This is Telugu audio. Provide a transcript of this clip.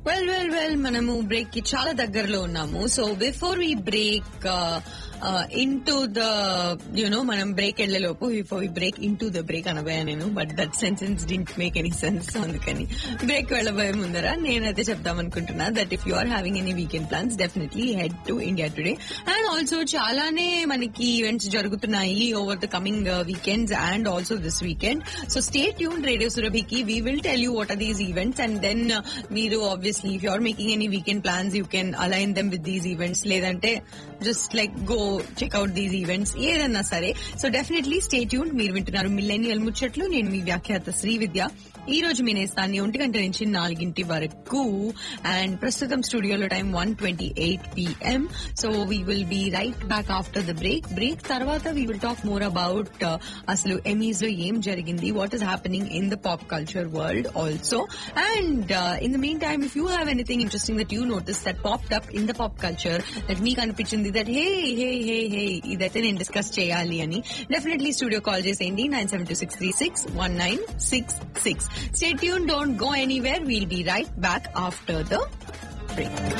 వెల్ వెల్ వెల్ మనము బ్రేక్ కి చాలా దగ్గరలో ఉన్నాము so before we break into the you know మనం బ్రేక్ వెళ్లేలోపు before we break into the break అనబోయా నేను but that sense didn't make any sense అందుకని బ్రేక్ వెళ్ళబోయే ముందర నేనైతే చెప్దాం అనుకుంటున్నా that if you are having any weekend plans definitely head to India today and also చాలానే మనకి ఈవెంట్స్ జరుగుతున్నాయి over the coming weekends and also this weekend so stay tune radio సురభికి we will tell you what are these events and then మీరు obviously if you are making any weekend plans you can align them with these events లేదంటే just like go check out these events ఏదన్నా సరే సో డెఫినెట్లీ స్టే ట్యూన్ మీరు వింటున్నారు మిల్లెనియల్ ముచ్చట్లు నేను మీ వ్యాఖ్యాత శ్రీ విద్య ఈ రోజు మీ నేస్తాన్ని ఒంటి గంట నుంచి నాలుగింటి వరకు అండ్ ప్రస్తుతం స్టూడియోలో time one twenty eight PM so we will be right back after the break break తర్వాత we will talk more about అసలు ఎమీస్ లో ఏం జరిగింది what is happening in the pop culture world also and in the meantime if you have anything interesting that you notice that pop up in the pop culture that మీకు అనిపించింది దట్ హే హే హే హే ఇదైతే నేను డిస్కస్ చేయాలి అని డెఫినెట్లీ స్టూడియో కాల్ చేసేయండి nine seven two six three six one nine six six stay tune don't go anywhere we'll be right back after the break